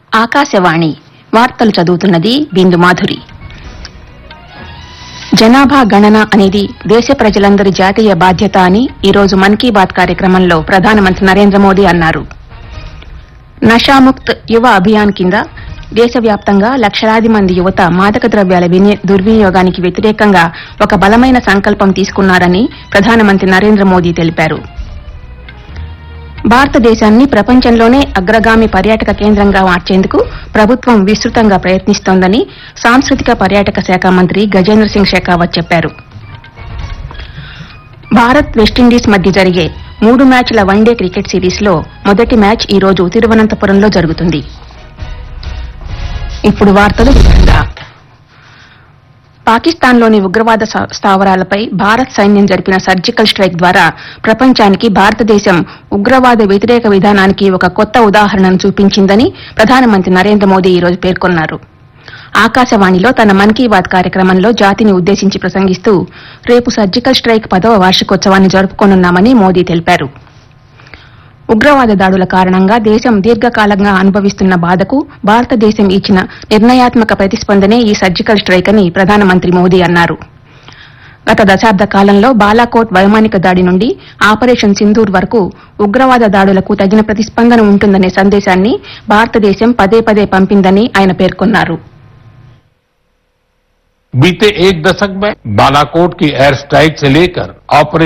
ఆకాశవాణి వార్తలు చదువుతున్నది బిందు మాధురి జనాభా గణన అనేది దేశ ప్రజలందరి జాతీయ బాధ్యత అని ఈరోజు మన్ కీ బాత్ కార్యక్రమంలో ప్రధానమంత్రి నరేంద్ర మోదీ అన్నారు నషాముక్త్ యువ అభియాన్ కింద దేశవ్యాప్తంగా లక్షలాది మంది యువత మాదక ద్రవ్యాల విని- దుర్వినియోగానికి వ్యతిరేకంగా ఒక బలమైన సంకల్పం తీసుకున్నారని ప్రధానమంత్రి నరేంద్ర మోదీ తెలిపారు భారతదేశాన్ని ప్రపంచంలోనే అగ్రగామి పర్యాటక కేంద్రంగా మార్చేందుకు ప్రభుత్వం విస్తృతంగా ప్రయత్నిస్తోందని సాంస్కృతిక పర్యాటక శాఖ మంత్రి గజేంద్ర సింగ్ షెకావత్ చెప్పారు భారత్ వెస్టిండీస్ మధ్య జరిగే మూడు మ్యాచ్ల వన్డే క్రికెట్ సిరీస్లో మొదటి మ్యాచ్ ఈ రోజు తిరువనంతపురంలో జరుగుతుంది ఇప్పుడు వార్తలు వివరంగా పాకిస్తాన్లోని ఉగ్రవాద స- స్థావరాలపై భారత్ సైన్యం జరిపిన సర్జికల్ స్ట్రైక్ ద్వారా ప్రపంచానికి భారతదేశం ఉగ్రవాద వ్యతిరేక విధానానికి ఒక కొత్త ఉదాహరణను చూపించిందని ప్రధానమంత్రి నరేంద్ర మోదీ ఈ రోజు పేర్కొన్నారు ఆకాశవాణిలో తన మన్ కీ బాత్ కార్యక్రమంలో జాతిని ఉద్దేశించి ప్రసంగిస్తూ రేపు సర్జికల్ స్ట్రైక్ పదవ వార్షికోత్సవాన్ని జరుపుకోనున్నామని మోదీ తెలిపారు ఉగ్రవాద దాడుల కారణంగా దేశం దీర్ఘకాలంగా అనుభవిస్తున్న బాధకు భారతదేశం ఇచ్చిన నిర్ణయాత్మక ప్రతిస్పందనే ఈ సర్జికల్ స్ట్రైక్ అని ప్రధానమంత్రి మోదీ అన్నారు గత దశాబ్ద కాలంలో బాలాకోట్ వైమానిక దాడి నుండి ఆపరేషన్ సింధూర్ వరకు ఉగ్రవాద దాడులకు తగిన ప్రతిస్పందన ఉంటుందనే సందేశాన్ని భారతదేశం పదే పదే పంపిందని ఆయన పేర్కొన్నారు बीते एक दशक में बालाकोट की एयर स्ट्राइक से लेकर ऑपरेशन